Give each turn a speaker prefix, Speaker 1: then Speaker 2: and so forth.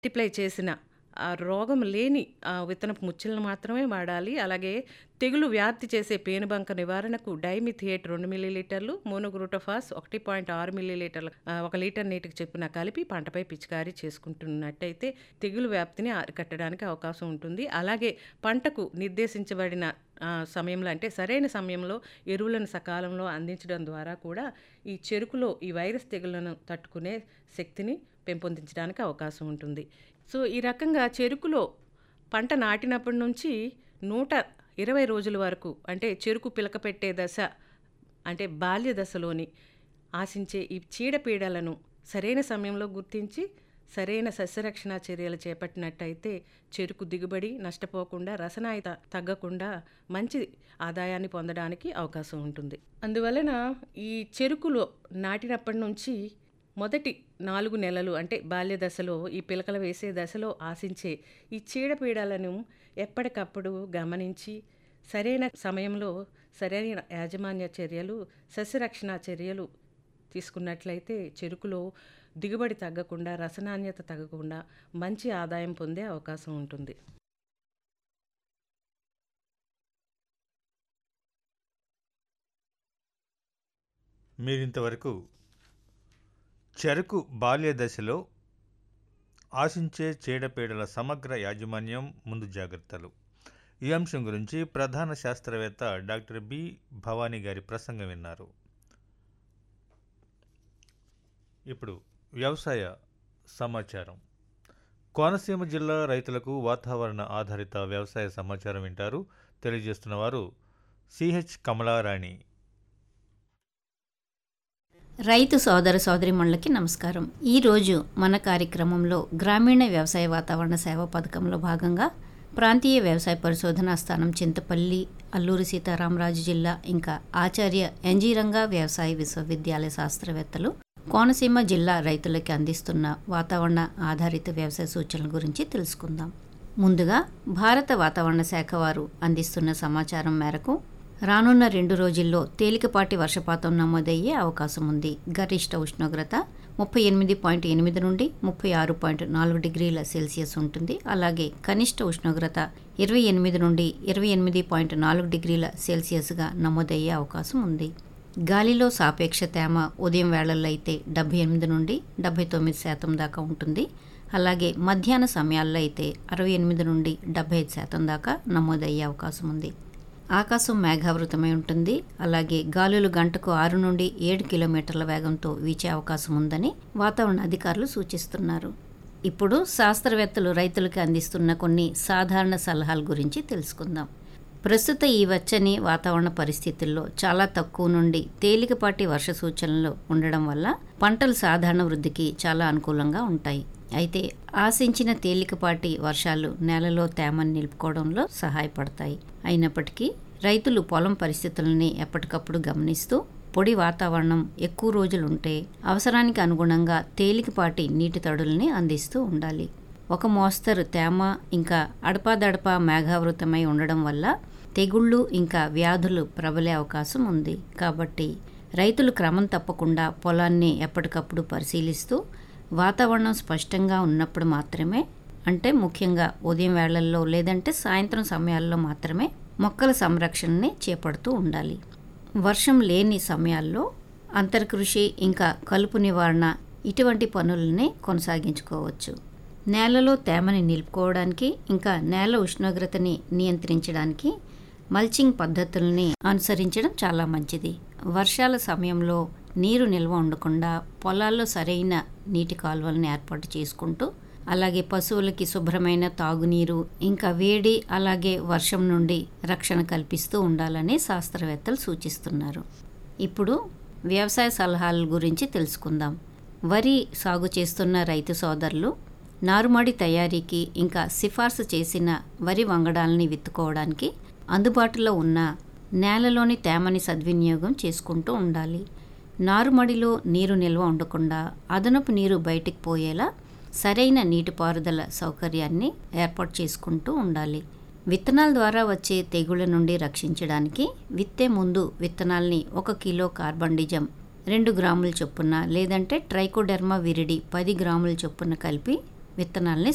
Speaker 1: multiply చేసిన ఆ రోగం లేని ఆ విత్తనపు ముచ్చులను మాత్రమే వాడాలి అలాగే తెగులు వ్యాప్తి చేసే పేనుబంక నివారణకు డైమిథియేట్ రెండు మిల్లీలీటర్లు మోనోగ్రూటోఫాస్ ఒకటి పాయింట్ ఆరు మిల్లీలీటర్లు ఆ, ఒక లీటర్ నీటికి చెప్పున కలిపి పంటపై పిచికారీ చేసుకుంటున్నట్టయితే తెగులు వ్యాప్తిని అరికట్టడానికి అవకాశం ఉంటుంది అలాగే పంటకు నిర్దేశించబడిన ఆ, సమయంలో అంటే సరైన సమయంలో ఎరువులను సకాలంలో అందించడం ద్వారా కూడా ఈ చెరుకులో ఈ వైరస్ తెగుళ్లను తట్టుకునే శక్తిని పెంపొందించడానికి అవకాశం ఉంటుంది సో ఈ రకంగా చెరుకులో పంట నాటినప్పటి నుంచి నూట ఇరవై రోజుల వరకు అంటే చెరుకు పిలక పెట్టే దశ అంటే బాల్య దశలోని ఆశించే ఈ చీడపీడలను సరైన సమయంలో గుర్తించి సరైన సస్యరక్షణ చర్యలు చేపట్టినట్టయితే చెరుకు దిగుబడి నష్టపోకుండా రసనాయిత తగ్గకుండా మంచి ఆదాయాన్ని పొందడానికి అవకాశం ఉంటుంది అందువలన ఈ చెరుకులో నాటినప్పటి నుంచి మొదటి నాలుగు నెలలు అంటే బాల్య దశలో ఈ పిలకలు వేసే దశలో ఆశించే ఈ చీడపీడలను ఎప్పటికప్పుడు గమనించి సరైన సమయంలో సరైన యాజమాన్య చర్యలు సస్యరక్షణ చర్యలు తీసుకున్నట్లయితే చెరుకులో దిగుబడి తగ్గకుండా రసనాణ్యత తగ్గకుండా మంచి ఆదాయం పొందే అవకాశం ఉంటుంది
Speaker 2: మీరింతవరకు చెరకు బాల్య దశలో ఆశించే చీడపీడల సమగ్ర యాజమాన్యం ముందు జాగ్రత్తలు ఈ అంశం గురించి ప్రధాన శాస్త్రవేత్త డాక్టర్ బి భవానీ గారి ప్రసంగం విన్నారు ఇప్పుడు వ్యవసాయ సమాచారం కోనసీమ జిల్లా రైతులకు వాతావరణ ఆధారిత వ్యవసాయ సమాచారం వింటారు తెలియజేస్తున్న వారు సిహెచ్ కమలారాణి
Speaker 3: రైతు సోదర సోదరిమణులకి నమస్కారం ఈరోజు మన కార్యక్రమంలో గ్రామీణ వ్యవసాయ వాతావరణ సేవ పథకంలో భాగంగా ప్రాంతీయ వ్యవసాయ పరిశోధనా స్థానం చింతపల్లి అల్లూరి సీతారామరాజు జిల్లా ఇంకా ఆచార్య ఎన్జీరంగా వ్యవసాయ విశ్వవిద్యాలయ శాస్త్రవేత్తలు కోనసీమ జిల్లా రైతులకి అందిస్తున్న వాతావరణ ఆధారిత వ్యవసాయ సూచనల గురించి తెలుసుకుందాం ముందుగా భారత వాతావరణ శాఖ వారు అందిస్తున్న సమాచారం మేరకు రానున్న రెండు రోజుల్లో తేలికపాటి వర్షపాతం నమోదయ్యే అవకాశం ఉంది గరిష్ట ఉష్ణోగ్రత ముప్పై ఎనిమిది పాయింట్ ఎనిమిది నుండి ముప్పై ఆరు పాయింట్ నాలుగు డిగ్రీల సెల్సియస్ ఉంటుంది అలాగే కనిష్ట ఉష్ణోగ్రత ఇరవై ఎనిమిది నుండి ఇరవై ఎనిమిది పాయింట్ నాలుగు డిగ్రీల సెల్సియస్గా నమోదయ్యే అవకాశం ఉంది గాలిలో సాపేక్ష తేమ ఉదయం వేళల్లో అయితే డెబ్బై ఎనిమిది నుండి డెబ్బై తొమ్మిది శాతం దాకా ఉంటుంది అలాగే మధ్యాహ్న సమయాల్లో అయితే అరవై ఎనిమిది నుండి డెబ్బై ఐదు శాతం దాకా నమోదయ్యే అవకాశం ఉంది ఆకాశం మేఘావృతమై ఉంటుంది అలాగే గాలులు గంటకు ఆరు నుండి ఏడు కిలోమీటర్ల వేగంతో వీచే అవకాశం ఉందని వాతావరణ అధికారులు సూచిస్తున్నారు ఇప్పుడు శాస్త్రవేత్తలు రైతులకు అందిస్తున్న కొన్ని సాధారణ సలహాల గురించి తెలుసుకుందాం ప్రస్తుత ఈ వచ్చని వాతావరణ పరిస్థితుల్లో చాలా తక్కువ నుండి తేలికపాటి వర్ష సూచనలు ఉండడం వల్ల పంటలు సాధారణ వృద్ధికి చాలా అనుకూలంగా ఉంటాయి అయితే ఆశించిన తేలికపాటి వర్షాలు నేలలో తేమను నిలుపుకోవడంలో సహాయపడతాయి అయినప్పటికీ రైతులు పొలం పరిస్థితులని ఎప్పటికప్పుడు గమనిస్తూ పొడి వాతావరణం ఎక్కువ రోజులు ఉంటే అవసరానికి అనుగుణంగా తేలికపాటి నీటి తడుల్ని అందిస్తూ ఉండాలి ఒక మోస్తరు తేమ ఇంకా అడపాదడపా మేఘావృతమై ఉండడం వల్ల తెగుళ్ళు ఇంకా వ్యాధులు ప్రబలే అవకాశం ఉంది కాబట్టి రైతులు క్రమం తప్పకుండా పొలాన్ని ఎప్పటికప్పుడు పరిశీలిస్తూ వాతావరణం స్పష్టంగా ఉన్నప్పుడు మాత్రమే అంటే ముఖ్యంగా ఉదయం వేళల్లో లేదంటే సాయంత్రం సమయాల్లో మాత్రమే మొక్కల సంరక్షణని చేపడుతూ ఉండాలి వర్షం లేని సమయాల్లో అంతర్కృషి ఇంకా కలుపు నివారణ ఇటువంటి పనులని కొనసాగించుకోవచ్చు నేలలో తేమని నిలుపుకోవడానికి ఇంకా నేల ఉష్ణోగ్రతని నియంత్రించడానికి మల్చింగ్ పద్ధతుల్ని అనుసరించడం చాలా మంచిది వర్షాల సమయంలో నీరు నిల్వ ఉండకుండా పొలాల్లో సరైన నీటి కాలువలను ఏర్పాటు చేసుకుంటూ అలాగే పశువులకి శుభ్రమైన తాగునీరు ఇంకా వేడి అలాగే వర్షం నుండి రక్షణ కల్పిస్తూ ఉండాలని శాస్త్రవేత్తలు సూచిస్తున్నారు ఇప్పుడు వ్యవసాయ సలహాల గురించి తెలుసుకుందాం వరి సాగు చేస్తున్న రైతు సోదరులు నారుమడి తయారీకి ఇంకా సిఫార్సు చేసిన వరి వంగడాలని విత్తుకోవడానికి అందుబాటులో ఉన్న నేలలోని తేమని సద్వినియోగం చేసుకుంటూ ఉండాలి నారుమడిలో నీరు నిల్వ ఉండకుండా అదనపు నీరు బయటికి పోయేలా సరైన నీటిపారుదల సౌకర్యాన్ని ఏర్పాటు చేసుకుంటూ ఉండాలి విత్తనాల ద్వారా వచ్చే తెగుళ్ళ నుండి రక్షించడానికి విత్తే ముందు విత్తనాల్ని ఒక కిలో కార్బండిజం రెండు గ్రాముల చొప్పున లేదంటే ట్రైకోడెర్మా విరిడి పది గ్రాముల చొప్పున కలిపి విత్తనాల్ని